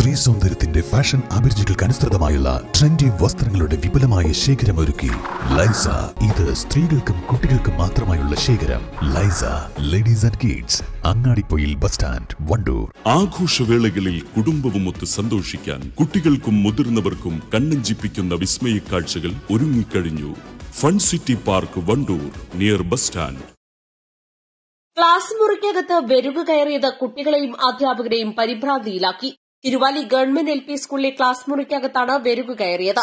സ്ത്രീ സൗന്ദര്യത്തിന്റെ fashion അഭിരുചികൾക്ക് അനുസൃതമായുള്ള trendy വസ്ത്രങ്ങളുടെ വിപുലമായ ശേഖരമൊരുക്കി ലൈസ ഇത് സ്ത്രീകൾക്കും കുട്ടികൾക്കും മാത്രമായുള്ള ശേഖരം ലൈസ ladies and kids Angadippoyil bus stand Wandoor ആഘോഷവേളകളിൽ കുടുംബവുമൊത്ത് സന്തോഷിക്കാൻ കുട്ടികൾക്കും മുതിർന്നവർക്കും കണ്ണഞ്ചിപ്പിക്കുന്ന വിസ്മയ കാഴ്ചകൾ ഒരുങ്ങിക്കഴിഞ്ഞു fun city park Wandoor near bus stand class മുറിക്കകത്ത് വെരുകു കയറിയത് കുട്ടികളെയും അധ്യാപകരെയും പരിഭ്രാന്തിയിലാക്കി തിരുവാലി ഗവൺമെന്റ് എൽ പി സ്കൂളിലെ ക്ലാസ് മുറിക്കകത്താണ് വെരുകു കയറിയത്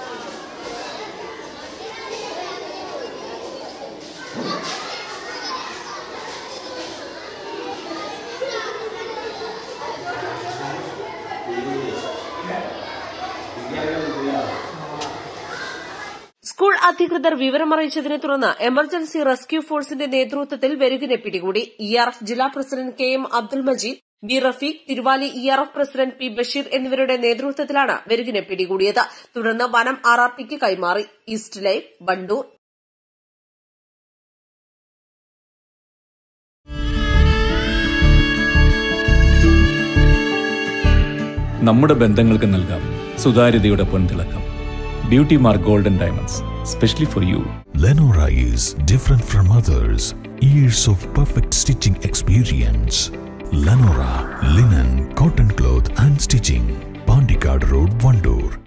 സ്കൂൾ അധികൃതർ വിവരമറിയിച്ചതിനെ തുടർന്ന് എമർജൻസി റെസ്ക്യൂ ഫോഴ്സിന്റെ നേതൃത്വത്തിൽ വെരുകിനെ പിടികൂടി ഇ ആർ എഫ് ജില്ലാ president K M Abdul Majeed B Rafeeq Thiruvali E R F president P Basheer എന്നിവരുടെ നേതൃത്വത്തിലാണ് വെരുകിനെ പിടികൂടിയത് തുടർന്ന് വനം ആർ ആർ പിക്ക് കൈമാറി ഈസ്റ്റ് ലൈവ് ബണ്ടൂർ നമ്മുടെ ബന്ധങ്ങൾക്ക് നൽകാം സുതാര്യതയുടെ പൊൻതിളക്കം beauty mark golden diamonds specially for you Lenora is different from others. Years of perfect stitching experience. Lenora linen, cotton cloth and stitching. Pandikad Road, Vandoor.